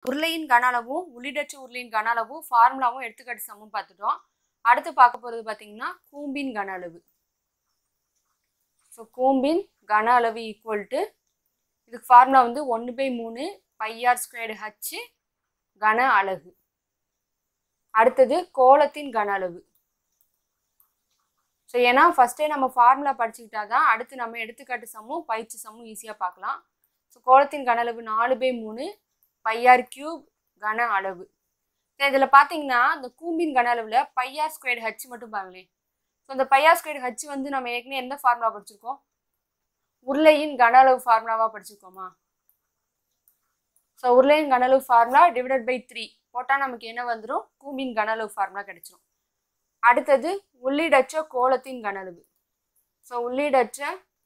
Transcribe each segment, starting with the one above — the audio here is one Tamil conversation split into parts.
உருளையின் கன அளவும் உள்ளிடற்ற உருளையின் கன அளவும் ஃபார்முலாவும் எடுத்துக்காட்டு சமம் பார்த்துட்டோம் அடுத்து பார்க்க போகிறது பார்த்தீங்கன்னா கூம்பின் கன அளவு ஸோ கூம்பின் கன அளவு ஈக்குவல் டு இதுக்கு ஃபார்முலா வந்து ஒன்று பை மூணு பையார் ஸ்கொயர்டு ஹச்சு கன அலகு அடுத்தது கோலத்தின் கன அளவு ஸோ ஏன்னா ஃபஸ்ட்டே நம்ம ஃபார்முலா படிச்சுக்கிட்டா தான் அடுத்து நம்ம எடுத்துக்காட்டு சம்மும் பயிற்சி சம்மும் ஈஸியாக பார்க்கலாம் ஸோ கோலத்தின் கன அளவு நாலு பை மூணு பையார் கியூப் கன அளவு ஸோ இதில் பார்த்தீங்கன்னா இந்த கூம்பின் கன அளவில் பையார் ஸ்கொயர்டு ஹச் மட்டும் பாருங்களேன் ஸோ இந்த பையார் ஸ்கொயர்டு ஹச் வந்து நம்ம ஏற்கனவே எந்த ஃபார்முலா படிச்சிருக்கோம் உருளையின் கன அளவு ஃபார்முலாவாக படிச்சிருக்கோமா ஸோ உருளையின் கன அளவு ஃபார்முலா டிவைடட் பை த்ரீ போட்டால் நமக்கு என்ன வந்துடும் கூம்பின் கன அளவு ஃபார்முலா கிடைச்சிரும் அடுத்தது உள்ளீடற்ற கோலத்தின் கன அளவு ஸோ உள்ளீடற்ற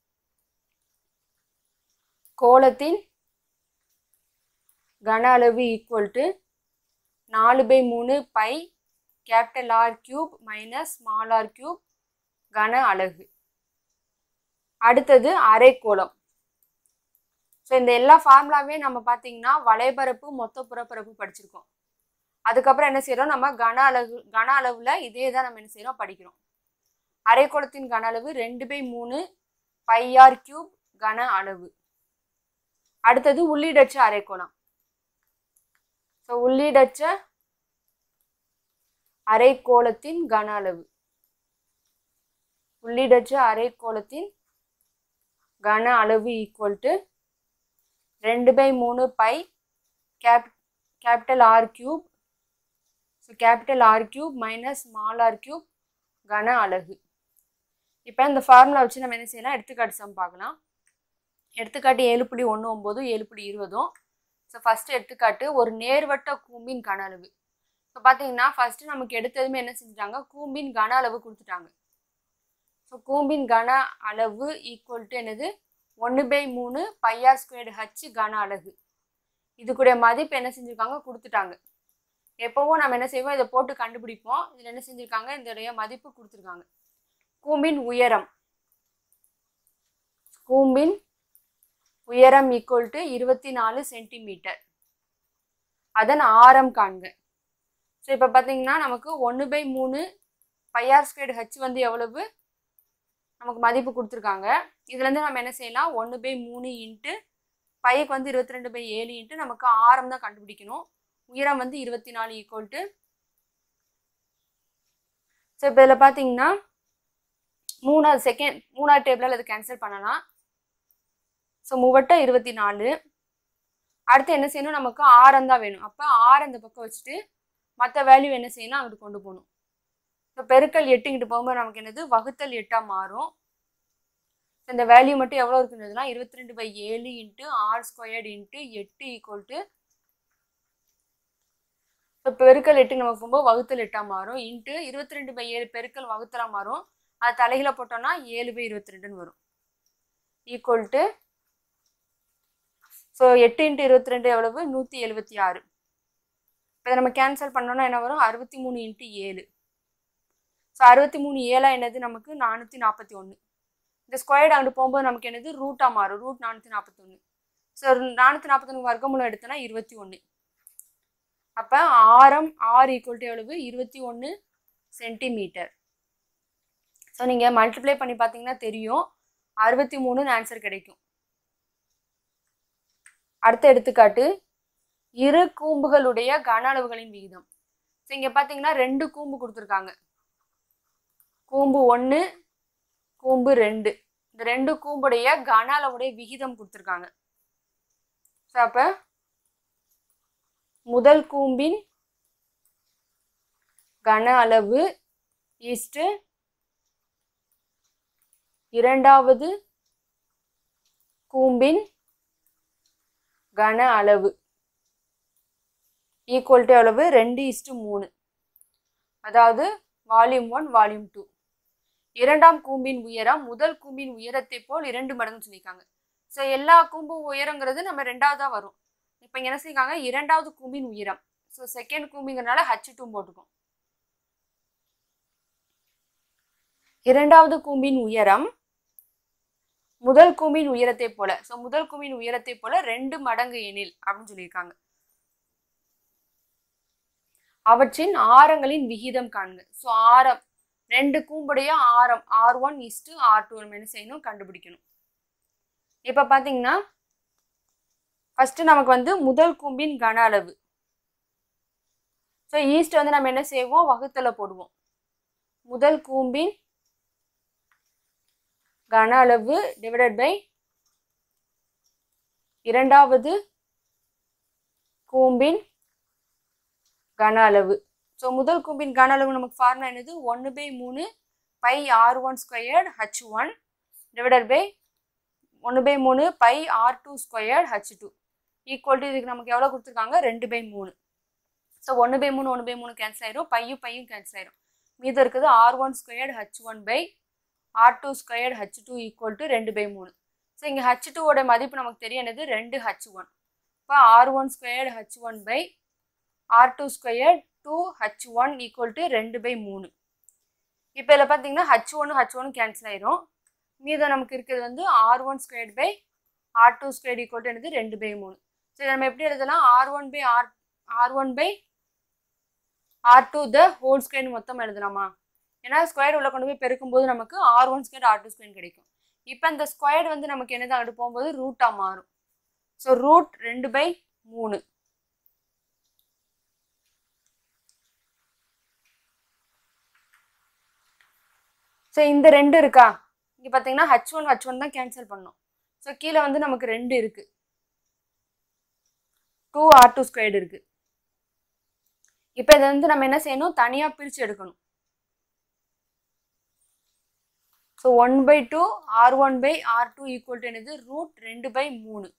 கோலத்தின் கன அளவு ஈக்குவல் டு நாலு பை மூணு pi capital R cube minus small R cube கன அலகு அடுத்தது அரைக்கோளம் ஸோ இந்த எல்லா ஃபார்முலாவே நம்ம பார்த்தீங்கன்னா வளைபரப்பு மொத்த புறப்பரப்பு படிச்சிருக்கோம் அதுக்கப்புறம் என்ன செய்கிறோம் நம்ம கன அளவு கன அளவில் இதே தான் நம்ம என்ன செய்கிறோம் படிக்கிறோம் அரைக்கோளத்தின் கன அளவு ரெண்டு பை மூணு பை ஆர் கியூப் கன அளவு அடுத்தது உள்ளீடற்ற அரைக்கோளம் ஸோ உள்ளீடற்ற அரைக்கோளத்தின் கன அளவு உள்ளீடற்ற அரைக்கோளத்தின் கன அளவு ஈக்குவல் டு ரெண்டு பை மூணு pi cap capital R cube so capital R cube minus small R cube கன அலகு இப்போ இந்த ஃபார்முலா வச்சு நம்ம என்ன செய்யலாம் எடுத்துக்காட்டு சம் பார்க்கலாம் எடுத்துக்காட்டு ஏழு புள்ளி ஒன்று ஒம்போதும் ஏழு புள்ளி இருபதும் ஸோ ஃபஸ்ட்டு எடுத்துக்காட்டு ஒரு நேர்வட்ட கூம்பின் கன அளவு ஸோ பார்த்தீங்கன்னா ஃபஸ்ட்டு நமக்கு எடுத்ததுமே என்ன செஞ்சுட்டாங்க கூம்பின் கன அளவு கொடுத்துட்டாங்க ஸோ கூம்பின் கன அளவு ஈக்குவல் டு என்னது ஒன்று பை மூணு பையார் ஸ்கொயர்டு ஹச்சு கன அலகு இதுக்குடைய மதிப்பு என்ன செஞ்சுருக்காங்க கொடுத்துட்டாங்க எப்போவும் நம்ம என்ன செய்வோம் இதை போட்டு கண்டுபிடிப்போம் இதில் என்ன செஞ்சுருக்காங்க இதோடைய மதிப்பு கொடுத்துருக்காங்க கூம்பின் உயரம் கூம்பின் உயரம் ஈக்குவல் டு இருபத்தி நாலு சென்டிமீட்டர் அதன் ஆரம் காண்க ஸோ இப்போ பார்த்தீங்கன்னா நமக்கு ஒன்று பை மூணு பையார் ஸ்கொயர்டு ஹச் வந்து எவ்வளவு நமக்கு மதிப்பு கொடுத்துருக்காங்க இதுலேருந்து நம்ம என்ன செய்யலாம் ஒன்று பை மூணு இன்ட்டு பைக்கு வந்து இருபத்தி ரெண்டு பை ஏழு இன்ட்டு நமக்கு ஆரம் தான் கண்டுபிடிக்கணும் உயரம் வந்து இருபத்தி நாலு ஈக்குவல் டு ஸோ இப்போ இதில் பார்த்தீங்கன்னா மூணாவது செகண்ட் மூணாவது டேபிளில் அது கேன்சல் பண்ணலாம் ஸோ மூவட்ட இருபத்தி நாலு அடுத்து என்ன செய்யணும் நமக்கு ஆரம் தான் வேணும் அப்போ ஆரம் இந்த பக்கம் வச்சுட்டு மற்ற வேல்யூ என்ன செய்யணும் அங்கிட்டு கொண்டு போகணும் இப்போ பெருக்கல் எட்டு இங்கிட்டு போகும்போது நமக்கு என்னது வகுத்தல் எட்டாக மாறும் ஸோ இந்த வேல்யூ மட்டும் எவ்வளோ இருக்குன்றதுனா இருபத்தி ரெண்டு பை ஏழு இன்ட்டு ஆர் ஸ்கொயர்டு இன்ட்டு எட்டு ஈக்குவல் டு இப்போ பெருக்கல் எட்டு நமக்கு போகும்போது வகுத்தல் எட்டாக மாறும் இன்ட்டு இருபத்தி ரெண்டு பை ஏழு பெருக்கல் வகுத்தலாக மாறும் அது தலைகளை போட்டோம்னா ஏழு பை இருபத்தி ரெண்டுன்னு வரும் ஈக்குவல் டு ஸோ எட்டு இன்ட்டு இருபத்தி ரெண்டு எவ்வளவு நூற்றி எழுபத்தி ஆறு இப்போ நம்ம கேன்சல் பண்ணோம்னா என்ன வரும் அறுபத்தி மூணு இன்ட்டு ஏழு ஸோ அறுபத்தி மூணு ஏழா என்னது நமக்கு நானூற்றி நாற்பத்தி ஒன்று இந்த ஸ்கொயர்டு அங்கிட்டு போகும்போது நமக்கு என்னது ரூட்டாக மாறும் ரூட் நானூற்றி நாற்பத்தொன்று ஸோ நானூற்றி நாற்பத்தொன்று வர்க்கமூலம் எடுத்தோன்னா இருபத்தி ஒன்று அப்போ ஆரம் ஆர் ஈக்குவல் டு எவ்வளவு இருபத்தி ஒன்று சென்டிமீட்டர் ஸோ நீங்கள் மல்டிப்ளை பண்ணி பார்த்தீங்கன்னா தெரியும் அறுபத்தி மூணுன்னு ஆன்சர் கிடைக்கும் அடுத்த எடுத்துக்காட்டு இரு கூம்புகளுடைய கன அளவுகளின் விகிதம் ஸோ இங்கே பார்த்தீங்கன்னா ரெண்டு கூம்பு கொடுத்துருக்காங்க கூம்பு ஒன்று கூம்பு ரெண்டு இந்த ரெண்டு கூம்புடைய கன அளவுடைய விகிதம் கொடுத்துருக்காங்க ஸோ அப்போ முதல் கூம்பின் கன அளவு ஈஸ்ட்டு இரண்டாவது கூம்பின் கன அளவு ஈக்குவல் டு அளவு ரெண்டு இஸ்டு மூணு அதாவது வால்யூம் ஒன் வால்யூம் டூ இரண்டாம் கூம்பின் உயரம் முதல் கூம்பின் உயரத்தை போல் இரண்டு மடங்குன்னு சொல்லியிருக்காங்க ஸோ எல்லா கூம்பும் உயரங்கிறது நம்ம ரெண்டாவதாக வரும் இப்போ இங்கே என்ன செய்யிருக்காங்க இரண்டாவது கூம்பின் உயரம் ஸோ செகண்ட் கூம்பிங்கிறனால ஹச் டூ போட்டுக்கும் இரண்டாவது கூம்பின் உயரம் முதல் கூம்பின் உயரத்தை போல ஸோ முதல் கூம்பின் உயரத்தை போல ரெண்டு மடங்கு எனில் அப்படின்னு சொல்லியிருக்காங்க அவற்றின் ஆரங்களின் விகிதம் காண்க ஸோ ஆரம் ரெண்டு கூம்புடைய ஆரம் R one is to R two நம்ம என்ன செய்யணும் கண்டுபிடிக்கணும் இப்போ பார்த்தீங்கன்னா ஃபர்ஸ்ட் நமக்கு வந்து முதல் கூம்பின் கன அளவு ஸோ ஈஸ்ட் வந்து நம்ம என்ன செய்வோம் வகுத்தல போடுவோம் முதல் கூம்பின் கன அளவு டிவைடட் பை இரண்டாவது கூம்பின் கன அளவு ஸோ முதல் கூம்பின் கன அளவு நமக்கு ஃபார்முலா என்னது ஒன்று பை மூணு pi R one squared H one divided by ஒன்று பை மூணு pi R two squared H two equal to இதுக்கு நமக்கு எவ்வளோ கொடுத்துருக்காங்க ரெண்டு பை மூணு ஸோ ஒன்று பை மூணு ஒன்று பை மூணு கேன்சல் ஆயிரும் பையும் பையும் கேன்சல் ஆயிரும் மீதம் இருக்குது R one squared H one by R two squared H two equal to ரெண்டு பை மூணு ஸோ இங்கே ஹச் டூவோட மதிப்பு நமக்கு தெரியும் என்னது ரெண்டு ஹச் ஒன் இப்போ R one squared H one by R two squared two H one equal to ரெண்டு பை மூணு இப்போ இதில் பார்த்தீங்கன்னா ஹச் ஒன்று ஹச் ஒன்று கேன்சல் ஆயிரும் மீதம் நமக்கு இருக்கிறது வந்து R one squared by R two squared equal to என்னது ரெண்டு பை மூணு ஸோ இதை நம்ம எப்படி எழுதலாம் R one by R R one by R two the whole square மொத்தம் எழுதலாமா ஏன்னா ஸ்கொயர் உள்ள கொண்டு போய் பெருக்கும்போது நமக்கு R one square R two square கிடைக்கும் இப்போ இந்த ஸ்கொயர் வந்து நமக்கு என்னது அங்கிட்டு போகும்போது ரூட்டாக மாறும் ஸோ ரூட் ரெண்டு பை மூணு ஸோ இந்த ரெண்டு இருக்கா இங்கே பார்த்தீங்கன்னா ஹச் ஒன் ஹச் ஒன் தான் கேன்சல் பண்ணோம் ஸோ கீழே வந்து நமக்கு ரெண்டு இருக்கு டூ ஆர் டூ ஸ்கொயர்டு இருக்கு இப்போ இதை வந்து நம்ம என்ன செய்யணும் தனியாக பிரித்து எடுக்கணும் so one by two R one by R two equal to என்னது ரூட் ரெண்டு பை மூணு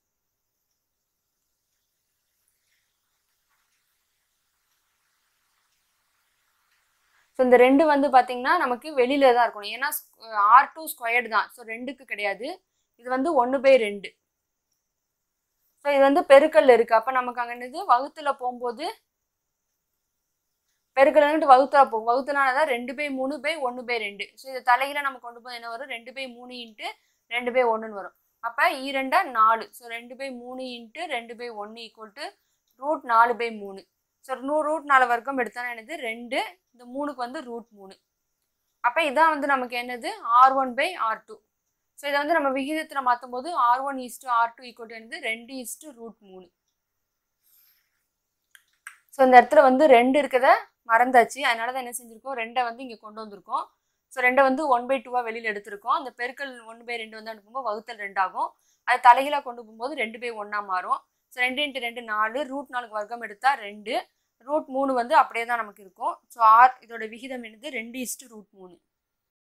ஸோ இந்த ரெண்டு வந்து பார்த்தீங்கன்னா நமக்கு வெளியில தான் இருக்கணும் ஏன்னா ஆர் டூ ஸ்கொயர்டு தான் ஸோ ரெண்டுக்கு கிடையாது இது வந்து ஒன்று பை ரெண்டு ஸோ இது வந்து பெருக்கல்ல இருக்கு அப்போ நமக்கு அங்கே என்னது வகுத்துல போகும்போது பெருக்கல்ன்ட்டு வகுத்தா போகும் வகுத்தலானதான் ரெண்டு பை மூணு பை ஒன்று பை ரெண்டு ஸோ இதை தலையில நம்ம கொண்டு போய் என்ன வரும் ரெண்டு பை மூணு இன்ட்டு ரெண்டு பை ஒன்றுன்னு வரும் அப்போ ஈரெண்டா நாலு ஸோ ரெண்டு பை மூணு இன்ட்டு ரெண்டு பை ஒன்று ஈக்குவல் டு ரூட் நாலு பை மூணு ஸோ நூறு ரூட் நாலு வர்க்கம் எடுத்தோன்னா என்னது ரெண்டு இந்த மூணுக்கு வந்து ரூட் மூணு அப்போ இதான் வந்து நமக்கு என்னது R one by R two so இதை வந்து நம்ம விகிதத்தில் மாற்றும் போது R one is to R two equal என்னது ரெண்டு இஸ்டு ரூட் மூணு ஸோ இந்த இடத்துல வந்து ரெண்டு இருக்கத மறந்தாச்சு அதனால தான் என்ன செஞ்சுருக்கோம் ரெண்டை வந்து இங்கே கொண்டு வந்திருக்கோம் ஸோ ரெண்டை வந்து ஒன் பை டூவாக வெளியில் எடுத்திருக்கோம் அந்த பெருக்கல் ஒன் பை ரெண்டு வந்து அனுப்பும்போது வகுத்தல் ரெண்டாகும் அது தலைகீழாக கொண்டு போகும்போது ரெண்டு பை ஒன்றா மாறும் ஸோ ரெண்டு இன்ட்டு ரெண்டு நாலு ரூட் நாலுக்கு வர்க்கம் எடுத்தால் ரெண்டு ரூட் மூணு வந்து அப்படியே தான் நமக்கு இருக்கும் ஸோ ஆர் இதோட விகிதம் என்னது ரெண்டு இஸ்டு ரூட் மூணு